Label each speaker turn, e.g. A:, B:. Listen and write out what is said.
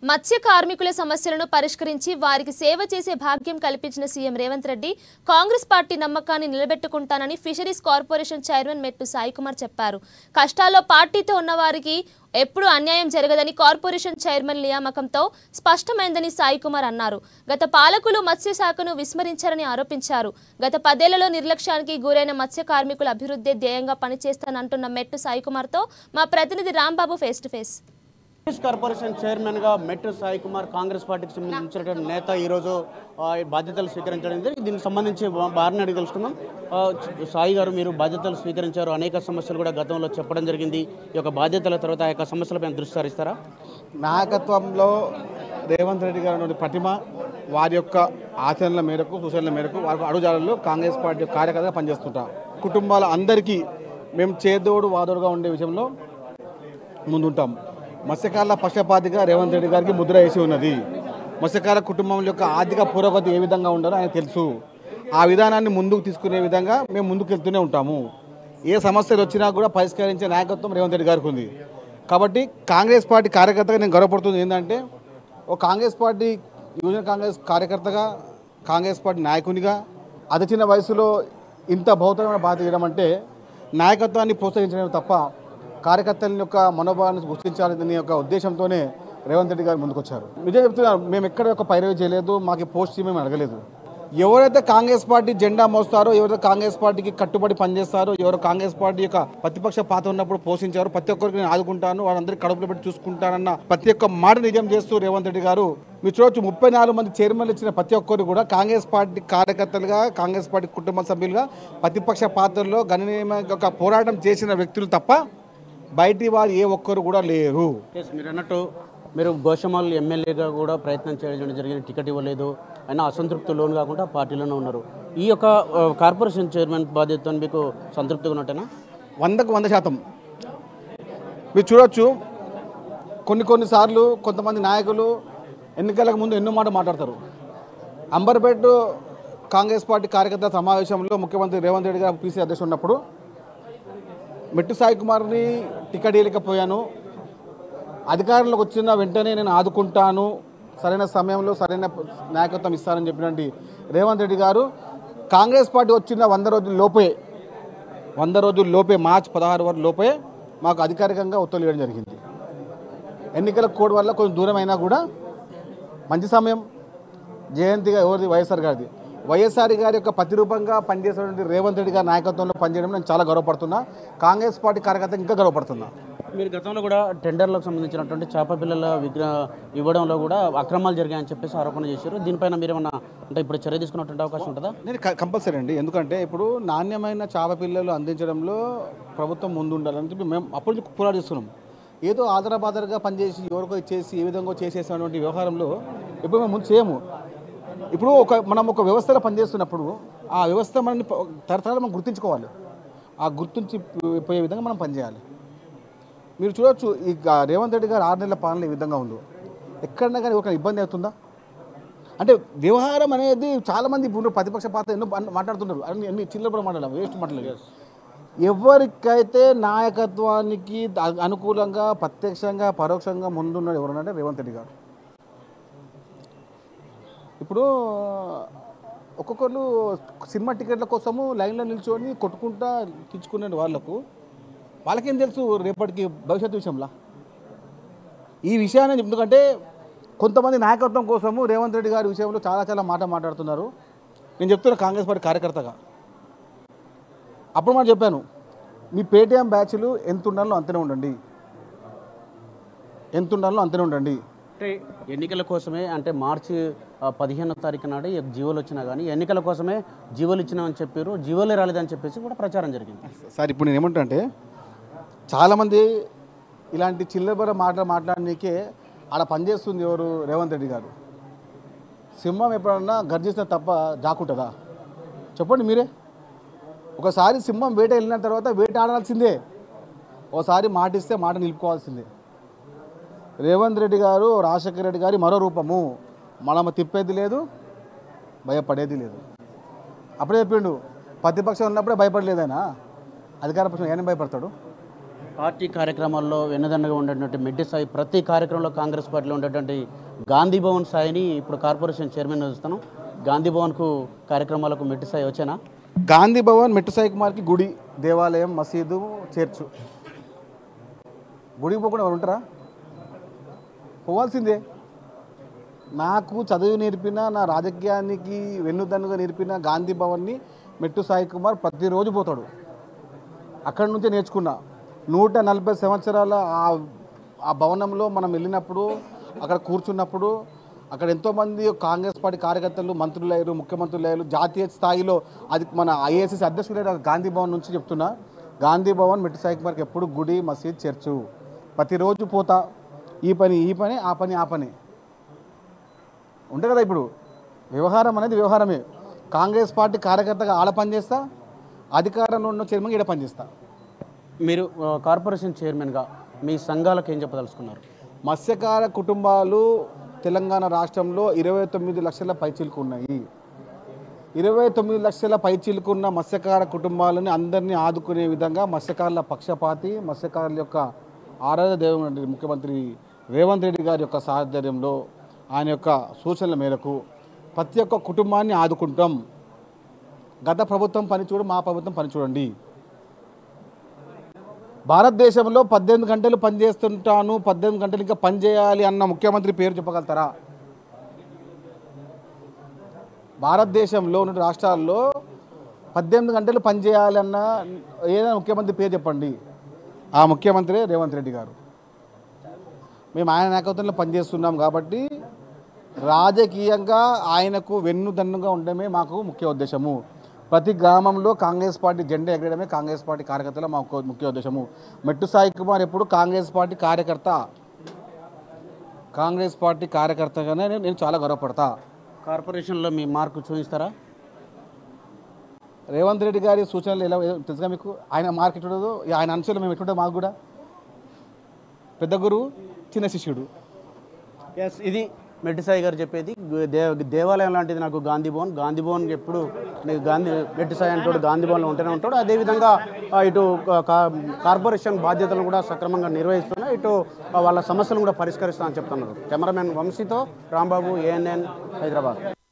A: మత్స్య కార్మికుల సమస్యలను పరిష్కరించి వారికి సేవ చేసే భాగ్యం కల్పించిన CM Revanth Reddy Congress party నమ్మకాన్ని నిలబెట్టుకుంటానని ఫిషరీస్ కార్పొరేషన్ చైర్మన్ మెట్టు సాయికుమార్ చెప్పారు కష్టాల్లో పార్టీతో ఉన్నవారికి ఎప్పుడూ అన్యాయం జరగదని కార్పొరేషన్ చైర్మన్ నియామకంతో స్పష్టమైందని సాయికుమార్ అన్నారు గత పాలకులు మత్స్య శాఖను విస్మరించారని ఆరోపించారు గత పదేళ్లలో నిర్లక్ష్యానికి గురైన మత్స్య కార్మికుల అభివృద్ధి ధ్యేయంగా పనిచేస్తానంటున్న మెట్టు సాయికుమార్తో మా ప్రతినిధి Rambabu face to face
B: fish corporation chairman గా మెట్టు సాయి కుమార్ కాంగ్రెస్ పార్టీకి సంబంధించినటువంటి నేత ఈరోజు ఆ, ఈ బాధ్యతలు స్వీకరించడం జరిగింది. దీనికి సంబంధించి బారిని అడిగి తెలుసుకుందాం ఆ, సాయి గారు మీరు బాధ్యతలు స్వీకరించారు అనేక సమస్యలు కూడా గతంలో చెప్పడం జరిగింది ఈ యొక్క బాధ్యతల తర్వాత ఆ యొక్క సమస్యలపై దృష్టి సారిస్తారా
C: నాయకత్వంలో రేవంత్ రెడ్డి గారి నుండి పటిమ వారి యొక్క ఆచరణల మేరకు సూచనల మేరకు వారి అడుగుజాడల్లో కాంగ్రెస్ పార్టీ కార్యకర్తగా పనిచేస్తుంటాం కుటుంబాల అందరికీ మేము చేదోడు వాదోడుగా ఉండే విషయంలో ముందుంటాం మత్స్యకారుల పక్షపాతిగా రేవంత్ రెడ్డి గారికి ముద్ర వేసి ఉన్నది మత్స్యకార కుటుంబం యొక్క ఆర్థిక పురోగతి ఏ విధంగా ఉండాలో ఆయన తెలుసు ఆ విధానాన్ని ముందుకు తీసుకునే విధంగా మేము ముందుకు వెళ్తూనే ఉంటాము ఏ సమస్యలు వచ్చినా కూడా పరిష్కరించే నాయకత్వం రేవంత్ రెడ్డి గారికి ఉంది కాబట్టి కాంగ్రెస్ పార్టీ కార్యకర్తగా నేను గర్వపడుతుంది ఏంటంటే ఒక కాంగ్రెస్ పార్టీ యువజన కాంగ్రెస్ కార్యకర్తగా కాంగ్రెస్ పార్టీ నాయకునిగా అతి చిన్న వయసులో ఇంత భౌతికమైన బాధ్యత చేయడం అంటే నాయకత్వాన్ని ప్రోత్సహించడం తప్ప కార్యకర్తల యొక్క మనోభావాన్ని గుర్తించాలనే యొక్క ఉద్దేశంతోనే రేవంత్ రెడ్డి గారు ముందుకొచ్చారు నిజం చెప్తున్నారు మేము ఎక్కడ ఒక పైరవి చేయలేదు మాకు పోస్ట్ మేము అడగలేదు ఎవరైతే కాంగ్రెస్ పార్టీ జెండా మోస్తారో ఎవరైతే కాంగ్రెస్ పార్టీకి కట్టుబడి పనిచేస్తారో ఎవరు కాంగ్రెస్ పార్టీ యొక్క ప్రతిపక్ష పాత్ర ఉన్నప్పుడు పోషించారు ప్రతి ఒక్కరికి నేను ఆదుకుంటాను వాళ్ళందరికీ కడుపులో పెట్టి చూసుకుంటానన్న ప్రతి ఒక్క మాట నిజం చేస్తూ రేవంత్ రెడ్డి గారు మీరు చూడొచ్చు ముప్పై నాలుగు మంది చైర్మన్లు ఇచ్చిన ప్రతి ఒక్కరు కూడా కాంగ్రెస్ పార్టీ కార్యకర్తలుగా కాంగ్రెస్ పార్టీ కుటుంబ సభ్యులుగా ప్రతిపక్ష పాత్రలో గణనీయమైన ఒక పోరాటం చేసిన వ్యక్తులు తప్ప బయటి వారు ఏ ఒక్కరు కూడా లేరు
B: ఎస్ మీరు అన్నట్టు మీరు గోషమాల్ ఎమ్మెల్యేగా కూడా ప్రయత్నం చేయడం జరిగింది టికెట్ ఇవ్వలేదు అయినా అసంతృప్తి లోన్ కాకుండా పార్టీలోనే ఉన్నారు ఈ యొక్క ఆ, కార్పొరేషన్ చైర్మన్ బాధ్యతతో మీకు సంతృప్తిగా ఉన్నట్టేనా
C: వందకు వంద శాతం మీరు చూడొచ్చు కొన్ని కొన్నిసార్లు కొంతమంది నాయకులు ఎన్నికలకు ముందు ఎన్నో మాట మాట్లాడతారు అంబర్పేట కాంగ్రెస్ పార్టీ కార్యకర్తల సమావేశంలో ముఖ్యమంత్రి రేవంత్ రెడ్డి గారు పీసీ అధ్యక్షుడు ఉన్నప్పుడు మెట్టు సాయి కుమార్ని టికెట్ ఇవ్వలేకపోయాను అధికారంలోకి వచ్చిన వెంటనే నేను ఆదుకుంటాను సరైన సమయంలో సరైన నాయకత్వం ఇస్తానని చెప్పినటువంటి రేవంత్ రెడ్డి గారు కాంగ్రెస్ పార్టీ వచ్చిన వంద రోజుల లోపే వంద రోజుల లోపే మార్చి పదహారు వరకు లోపే మాకు అధికారికంగా ఉత్తర్వులు ఇవ్వడం జరిగింది ఎన్నికల కోడ్ వల్ల కొంచెం దూరం అయినా కూడా మంచి సమయం జయంతిగా ఎవరిది వైఎస్ఆర్ గారిది వైఎస్ఆర్ గారి యొక్క ప్రతిరూపంగా పనిచేసినటువంటి రేవంత్ రెడ్డి గారి నాయకత్వంలో పనిచేయడం నేను చాలా గర్వపడుతున్నా కాంగ్రెస్ పార్టీ కార్యకర్త ఇంకా గర్వపడుతున్నా
B: మీరు గతంలో కూడా టెండర్లకు సంబంధించినటువంటి చేప పిల్లల విగ్రహ ఇవ్వడంలో కూడా అక్రమాలు జరిగాయని చెప్పేసి ఆరోపణ చేశారు దీనిపైన మీరు ఏమన్నా అంటే ఇప్పుడు చర్య తీసుకున్నటువంటి అవకాశం ఉంటుందా
C: నేను క- కంపల్సరీ అండి ఎందుకంటే ఇప్పుడు నాణ్యమైన చేప పిల్లలు అందించడంలో ప్రభుత్వం ముందు ఉండాలని చెప్పి మేము అప్పటి నుంచి పోరాడిస్తున్నాం ఏదో ఆదరబాదరగా పనిచేసి ఎవరికో ఇచ్చేసి ఏ విధంగా చేసేసినటువంటి వ్యవహారంలో ఇప్పుడు మేము ముందు చేయము ఇప్పుడు ఒక మనం ఒక వ్యవస్థలో పనిచేస్తున్నప్పుడు ఆ వ్యవస్థ మనల్ని ప- తరతరాలు మనం గుర్తించుకోవాలి ఆ గుర్తించి పోయే విధంగా మనం పనిచేయాలి మీరు చూడొచ్చు ఈ గా- రేవంత్ రెడ్డి గారు ఆరు నెలల పాలన ఈ విధంగా ఉందో ఎక్కడన్నా కానీ ఒక ఇబ్బంది అవుతుందా అంటే వ్యవహారం అనేది చాలా మంది ఇప్పుడు ప్రతిపక్ష పాత్ర ఎన్నో అన్ని మాట్లాడుతుంటారు అన్ని అన్ని చిల్లర కూడా మాట్లాడాలి వేస్ట్ మాట్లాడలేదు ఎవరికైతే నాయకత్వానికి అ- అనుకూలంగా ప్రత్యక్షంగా పరోక్షంగా ముందున్నాడు ఎవరనంటే రేవంత్ రెడ్డి గారు ఇప్పుడు ఒక్కొక్కరు సినిమా టికెట్ల కోసము లైన్లో నిల్చొని కొట్టుకుంటా తెచ్చుకునే వాళ్ళకు వాళ్ళకేం తెలుసు రేపటికి భవిష్యత్తు విషయంలో ఈ విషయాన్ని ఎందుకంటే కొంతమంది నాయకత్వం కోసము రేవంత్ రెడ్డి గారి విషయంలో చాలా చాలా మాట మాట్లాడుతున్నారు నేను చెప్తున్నా కాంగ్రెస్ పార్టీ కార్యకర్తగా అప్పుడు మాట చెప్పాను మీ పేటీఎం బ్యాచ్లు ఎంత ఉండాలో అంతనే ఉండండి ఎంత ఉండాలో అంతనే ఉండండి
B: అంటే ఎన్నికల కోసమే అంటే మార్చి ఆ, పదిహేనో తారీఖు నాడు ఈ జీవోలు వచ్చినా కానీ ఎన్నికల కోసమే జీవోలు ఇచ్చినామని చెప్పారు జీవోలే రాలేదని చెప్పేసి కూడా ప్రచారం జరిగింది
C: సార్ ఇప్పుడు నేను ఏమంటా అంటే చాలామంది ఇలాంటి చిల్లబర మాటలు మాట్లాడడానికే ఆడ పనిచేస్తుంది ఎవరు రేవంత్ రెడ్డి గారు సింహం ఎప్పుడన్నా గర్జిస్తే తప్ప జాకుంటుందా చెప్పండి మీరే ఒకసారి సింహం వేట వెళ్ళిన తర్వాత వేట ఆడాల్సిందే ఓసారి మాట ఇస్తే మాట నిలుపుకోవాల్సిందే రేవంత్ రెడ్డి గారు రాజశేఖర రెడ్డి గారి మరో రూపము మనం తిప్పేది లేదు భయపడేది లేదు అప్పుడే చెప్పిండు ప్రతిపక్షం ఉన్నప్పుడే భయపడలేదైనా అధికార పక్షం ఏమైనా భయపడతాడు
B: పార్టీ కార్యక్రమాల్లో వెన్నదండగా ఉండేటువంటి మెడ్డి సాయి ప్రతి కార్యక్రమంలో కాంగ్రెస్ పార్టీలో ఉండేటువంటి గాంధీ భవన్ సాయిని ఇప్పుడు కార్పొరేషన్ చైర్మన్ చూస్తాను గాంధీ భవన్కు కార్యక్రమాలకు మెట్టి సాయి వచ్చానా
C: గాంధీ భవన్ మెట్టు సాయి కుమార్కి గుడి దేవాలయం మసీదు చేర్చు గుడికి పోకుండా ఎవరు ఉంటారా పోవాల్సిందే నాకు చదువు నేర్పిన నా రాజకీయానికి వెన్నుదన్నుగా నేర్పిన గాంధీ భవన్ని మెట్టు సాయి కుమార్ ప్రతిరోజు పోతాడు అక్కడి నుంచే నేర్చుకున్నా నూట నలభై సంవత్సరాల ఆ ఆ భవనంలో మనం వెళ్ళినప్పుడు అక్కడ కూర్చున్నప్పుడు అక్కడ ఎంతోమంది కాంగ్రెస్ పార్టీ కార్యకర్తలు మంత్రులు అయ్యారు ముఖ్యమంత్రులు అయ్యారు జాతీయ స్థాయిలో అది మన ఐఏఎస్ఎస్ అధ్యక్షుడైన గాంధీ భవన్ నుంచి చెప్తున్నా గాంధీ భవన్ మెట్టు సాయి కుమార్కి ఎప్పుడు గుడి మసీద్ చర్చు ప్రతిరోజు పోతా ఈ పని ఈ పని ఆ పని ఆ పని ఉంటే కదా ఇప్పుడు వ్యవహారం అనేది వ్యవహారమే కాంగ్రెస్ పార్టీ కార్యకర్తగా ఆడ పనిచేస్తా అధికారంలో ఉన్న చైర్మన్ ఈడ పనిచేస్తా
B: మీరు ఆ, కార్పొరేషన్ చైర్మన్గా మీ సంఘాలకు ఏం చెప్పదలుచుకున్నారు
C: మత్స్యకార కుటుంబాలు తెలంగాణ రాష్ట్రంలో ఇరవై తొమ్మిది లక్షల పైచీలకు ఉన్నాయి ఇరవై తొమ్మిది లక్షల పైచీలకు ఉన్న మత్స్యకార కుటుంబాలని అందరినీ ఆదుకునే విధంగా మత్స్యకారుల పక్షపాతి మత్స్యకారుల యొక్క ఆరాధ్య దేవుడు ముఖ్యమంత్రి రేవంత్ రెడ్డి గారి యొక్క సాహచర్యంలో ఆయన యొక్క సూచనల మేరకు ప్రతి ఒక్క కుటుంబాన్ని ఆదుకుంటాం గత ప్రభుత్వం పని చూడు మా ప్రభుత్వం పని చూడండి భారతదేశంలో పద్దెనిమిది గంటలు పనిచేస్తుంటాను పద్దెనిమిది గంటలు ఇంకా పని చేయాలి అన్న ముఖ్యమంత్రి పేరు చెప్పగలుగుతారా భారతదేశంలో ఉన్న రాష్ట్రాల్లో పద్దెనిమిది గంటలు పనిచేయాలి అన్న ఏదైనా ముఖ్యమంత్రి పేరు చెప్పండి ఆ ముఖ్యమంత్రి రేవంత్ రెడ్డి గారు మేము ఆయన నాయకత్వంలో పనిచేస్తున్నాం కాబట్టి రాజకీయంగా ఆయనకు వెన్నుదన్నుగా ఉండడమే మాకు ముఖ్య ఉద్దేశము ప్రతి గ్రామంలో కాంగ్రెస్ పార్టీ జెండా ఎగరడమే కాంగ్రెస్ పార్టీ కార్యకర్తల మాకు ముఖ్య ఉద్దేశము మెట్టు సాయి కుమార్ ఎప్పుడు కాంగ్రెస్ పార్టీ కార్యకర్త కాంగ్రెస్ పార్టీ కార్యకర్తగానే నేను- నేను చాలా గర్వపడతా
B: కార్పొరేషన్లో మీ మార్కు చూపిస్తారా
C: రేవంత్ రెడ్డి గారి సూచనలు ఎలా తెలుసుగా మీకు ఆయన మార్కెట్ ఉండదు ఆయన అంశాలు మేము ఎట్టుంటే మాకు కూడా పెద్ద గురువు చిన్న శిష్యుడు
B: ఎస్ ఇది మెట్టి సాయి గారు చెప్పేది గు- దే దేవాలయం లాంటిది నాకు గాంధీ భవన్ గాంధీ భవన్ ఎప్పుడు నీకు గాంధీ మెట్టి సాయి అంటాడు గాంధీ భవన్లో ఉంటూనే ఉంటాడు అదేవిధంగా ఆ, ఇటు కా- కా- కార్పొరేషన్ బాధ్యతలు కూడా సక్రమంగా నిర్వహిస్తున్నా ఇటు ఆ, వాళ్ళ సమస్యలను కూడా పరిష్కరిస్తా అని చెప్తున్నారు కెమెరామెన్ వంశీతో రాంబాబు ఏఎన్ఎన్ హైదరాబాద్